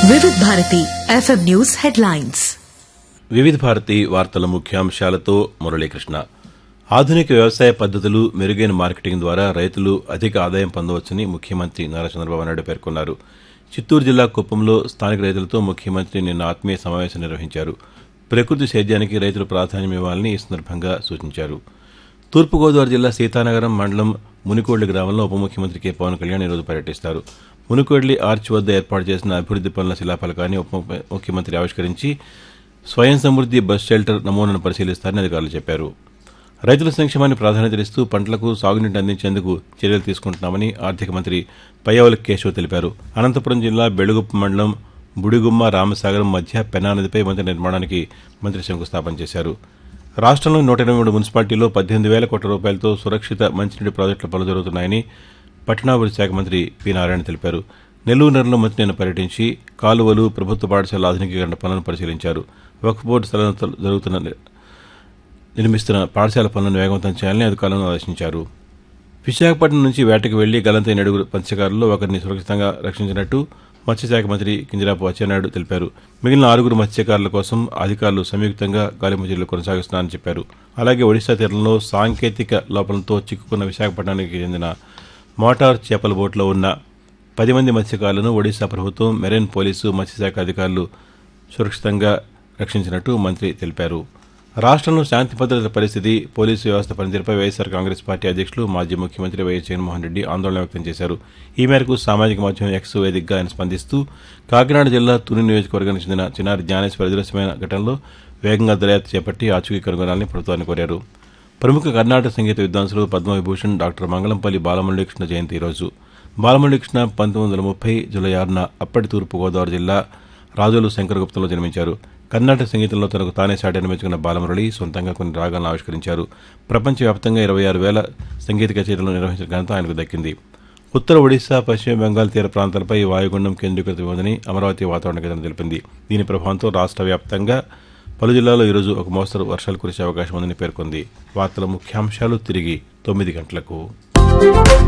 వివిధ Bharati FM news headlines వివిధ భారతి వార్తల ముఖ్యాంశాలతో మురళీకృష్ణ ఆధునిక వ్యవసాయ పద్దతులు మెరుగైన మార్కెటింగ్ ద్వారా రైతులు అధిక ఆదాయం పొందవచ్చని ముఖ్యమంత్రి నారా చంద్రబాబు నాయుడు పేర్కొన్నారు చిత్తూరు జిల్లా కుప్పంలో స్థానిక రైతులతో ముఖ్యమంత్రి నిన్న ఆత్మీయ సమావేశం నిర్వహించారు ప్రకృతి సేద్యానికి రైతులు ప్రాధాన్యం ఇవ్వాలని ఈ సందర్భంగా సూచించారు తూర్పుగోదావరి జిల్లా సీతానగరం మండలం మునికోడ్లి గ్రామంలో ఉప ముఖ్యమంత్రి కె పవన్ కళ్యాణ్ ఈరోజు పర్యటిస్తారు మునికోడ్లి ఆర్చ్ వద్ద ఏర్పాటు చేసిన అభివృద్ది పనుల శిలాఫలకాన్ని ఉప ముఖ్యమంత్రి ఆవిష్కరించి స్వయం సమృద్ది బస్ షెల్టర్ నమూనాను పరిశీలిస్తారని అధికారులు చెప్పారు రైతుల సంక్షేమాన్ని ప్రాధాన్యతనిస్తూ పంటలకు సాగునీటి అందించేందుకు చర్యలు తీసుకుంటున్నామని ఆర్థిక మంత్రి పయ్యావుల కేశవ్ తెలిపారు అనంతపురం జిల్లా బెళగుప్ప మండలం బుడిగుమ్మ రామసాగరం మధ్య పెన్నా నదిపై వంతెన నిర్మాణానికి మంత్రి శంకుస్థాపన చేశారు రాష్ట్రంలోని నూట ఎనభై మూడు మున్సిపాలిటీల్లో పద్దెనిమిది వేల కోట్ల రూపాయలతో సురక్షిత మంచినీటి ప్రాజెక్టుల పనులు జరుగుతున్నాయని పట్టణాభివృద్ధి శాఖ మంత్రి పి నారాయణ తెలిపారు నెల్లూరు నగరంలో మంత్రి నిన్న పర్యటించి కాలువలు ప్రభుత్వ పాఠశాల ఆధునికీకరణ పనులను పరిశీలించారు వక్ఫ్ బోర్డు స్థలంలో జరుగుతున్న నిర్మిస్తున్న పాఠశాల పనులను వేగవంతం చేయాలని అధికారులను ఆదేశించారు విశాఖపట్నం నుంచి వేటకు వెళ్లి గలంతైన నడుగురు మత్స్యకారుల్లో ఒకరిని సురక్షితంగా రక్షించినట్టు మత్స్యశాఖ మంత్రి కింజరాపు అచ్చెన్నాయుడు తెలిపారు మిగిలిన ఆరుగురు మత్స్యకారుల కోసం అధికారులు సంయుక్తంగా గాలింపు చర్యలు కొనసాగిస్తున్నారని చెప్పారు అలాగే ఒడిశా తీరంలో సాంకేతిక లోపంతో చిక్కుకున్న విశాఖపట్నానికి చెందిన మోటార్ చేపల బోట్లో ఉన్న పది మంది మత్స్యకారులను ఒడిశా ప్రభుత్వం మెరైన్ పోలీసు మత్స్యశాఖ అధికారులు సురక్షితంగా రక్షించినట్టు మంత్రి తెలిపారు రాష్ట్రంలో శాంతి భద్రతల పరిస్థితి పోలీసు వ్యవస్థ పనితీరుపై వైఎస్సార్ కాంగ్రెస్ పార్టీ అధ్యక్షులు మాజీ ముఖ్యమంత్రి వైఎస్ జగన్మోహన్ రెడ్డి ఆందోళన వ్యక్తం చేశారు ఈ మేరకు సామాజిక మాధ్యమం ఎక్స్ వేదికగా ఆయన స్పందిస్తూ కాకినాడ జిల్లా తుని నియోజకవర్గానికి చెందిన చిన్నారి జ్ఞానేశ్వర అదృశ్యమైన ఘటనలో వేగంగా దర్యాప్తు చేపట్టి ఆచూకీ కనుగొనాలని ప్రభుత్వాన్ని కోరారు ప్రముఖ కర్ణాటక సంగీత విద్వాంసులు పద్మవిభూషణ్ డాక్టర్ మంగళంపల్లి బాలమురళీకృష్ణ జయంతి ఈరోజు బాలమురళీకృష్ణ పంతొమ్మిది వందల ముప్పై జూలై ఆరున అప్పటి తూర్పుగోదావరి జిల్లా రాజోలు శంకరగుప్తంలో జన్మించారు కర్ణాటక సంగీతంలో తనకు తానే సాటి అనిపించుకున్న బాలమురళి సొంతంగా కొన్ని రాగాలను ఆవిష్కరించారు ప్రపంచవ్యాప్తంగా ఇరవై ఆరు వేల సంగీత కచేరీలు నిర్వహించిన ఘనత ఆయనకు దక్కింది ఉత్తర ఒడిశా పశ్చిమ బెంగాల్ తీర ప్రాంతాలపై వాయుగుండం కేంద్రీకృతం ఉందని అమరావతి వాతావరణ కేంద్రం తెలిపింది దీని ప్రభావంతో రాష్ట్ర వ్యాప్తంగా పలు జిల్లాల్లో ఈరోజు ఒక మోస్తరు వర్షాలు కురిసే అవకాశం ఉందని పేర్కొంది వార్తల ముఖ్యాంశాలు తిరిగి తొమ్మిది గంటలకు